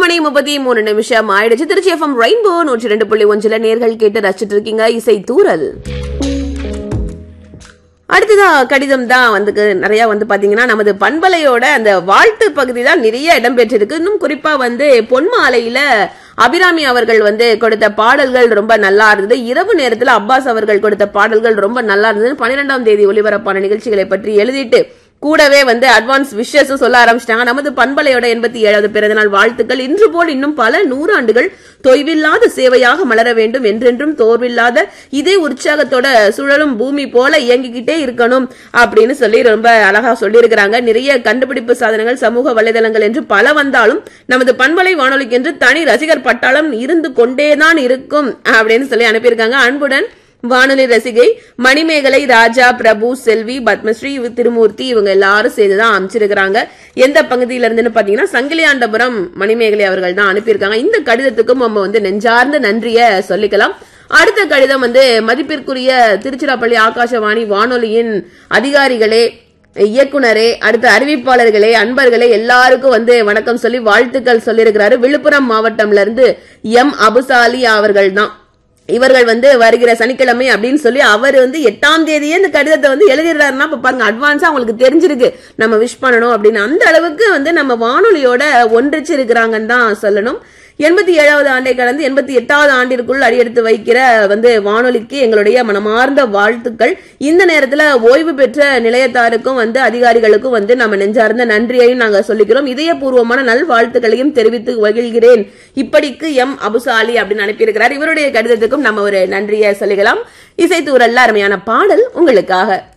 மணி முப்பத்தி மூணு நிமிஷம் ஆயிடுச்சு திருச்சி எஃப்எம் ரெயின்போ நூற்றி ரெண்டு புள்ளி ஒன்றுல நேர்கள் கேட்டு ரசிச்சிட்டு இருக்கீங்க இசை தூரல் அடுத்ததா கடிதம் தான் வந்து நிறைய வந்து பாத்தீங்கன்னா நமது பண்பலையோட அந்த வாழ்த்து பகுதி தான் நிறைய இடம்பெற்றிருக்கு இன்னும் குறிப்பா வந்து பொன்மாலையில அபிராமி அவர்கள் வந்து கொடுத்த பாடல்கள் ரொம்ப நல்லா இருந்தது இரவு நேரத்துல அப்பாஸ் அவர்கள் கொடுத்த பாடல்கள் ரொம்ப நல்லா இருந்தது பன்னிரெண்டாம் தேதி ஒளிபரப்பான நிகழ்ச்சிகளை பற்றி எழுதிட்டு கூடவே வந்து அட்வான்ஸ் விஷஸ் சொல்ல ஆரம்பிச்சிட்டாங்க நமது பண்பலையோட எண்பத்தி ஏழாவது பிறந்தநாள் வாழ்த்துக்கள் இன்று போல் இன்னும் பல நூறாண்டுகள் தொய்வில்லாத சேவையாக மலர வேண்டும் என்றென்றும் தோர்வில்லாத இதே உற்சாகத்தோட சுழலும் பூமி போல இயங்கிக்கிட்டே இருக்கணும் அப்படின்னு சொல்லி ரொம்ப அழகா சொல்லியிருக்கிறாங்க நிறைய கண்டுபிடிப்பு சாதனங்கள் சமூக வலைதளங்கள் என்று பல வந்தாலும் நமது பண்பலை வானொலிக்கு என்று தனி ரசிகர் பட்டாளம் இருந்து கொண்டேதான் இருக்கும் அப்படின்னு சொல்லி அனுப்பியிருக்காங்க அன்புடன் வானொலி ரசிகை மணிமேகலை ராஜா பிரபு செல்வி பத்மஸ்ரீ திருமூர்த்தி இவங்க எல்லாரும் சேர்ந்துதான் அமைச்சிருக்கிறாங்க எந்த பகுதியில இருந்துன்னு பாத்தீங்கன்னா சங்கிலியாண்டபுரம் மணிமேகலை அவர்கள் தான் அனுப்பியிருக்காங்க இந்த கடிதத்துக்கும் நம்ம வந்து நெஞ்சார்ந்த நன்றிய சொல்லிக்கலாம் அடுத்த கடிதம் வந்து மதிப்பிற்குரிய திருச்சிராப்பள்ளி ஆகாசவாணி வானொலியின் அதிகாரிகளே இயக்குனரே அடுத்த அறிவிப்பாளர்களே அன்பர்களே எல்லாருக்கும் வந்து வணக்கம் சொல்லி வாழ்த்துக்கள் சொல்லியிருக்கிறாரு விழுப்புரம் மாவட்டம்ல இருந்து எம் அபுசாலி அவர்கள் தான் இவர்கள் வந்து வருகிற சனிக்கிழமை அப்படின்னு சொல்லி அவர் வந்து எட்டாம் தேதியே இந்த கடிதத்தை வந்து எழுதிடுறாருன்னா இப்ப பாருங்க அட்வான்ஸா அவங்களுக்கு தெரிஞ்சிருக்கு நம்ம விஷ் பண்ணணும் அப்படின்னு அந்த அளவுக்கு வந்து நம்ம வானொலியோட ஒன்றிச்சு இருக்கிறாங்கன்னு தான் சொல்லணும் எண்பத்தி ஏழாவது ஆண்டை கடந்து எண்பத்தி எட்டாவது ஆண்டிற்குள் அடியெடுத்து வைக்கிற வந்து வானொலிக்கு எங்களுடைய மனமார்ந்த வாழ்த்துக்கள் இந்த நேரத்துல ஓய்வு பெற்ற நிலையத்தாருக்கும் வந்து அதிகாரிகளுக்கும் வந்து நம்ம நெஞ்சார்ந்த நன்றியையும் நாங்க சொல்லிக்கிறோம் இதயபூர்வமான நல் வாழ்த்துக்களையும் தெரிவித்து மகிழ்கிறேன் இப்படிக்கு எம் அபுசாலி அப்படின்னு அனுப்பியிருக்கிறார் இவருடைய கடிதத்துக்கும் நம்ம ஒரு நன்றியை சொல்லிக்கலாம் இசைத்தூரல்ல அருமையான பாடல் உங்களுக்காக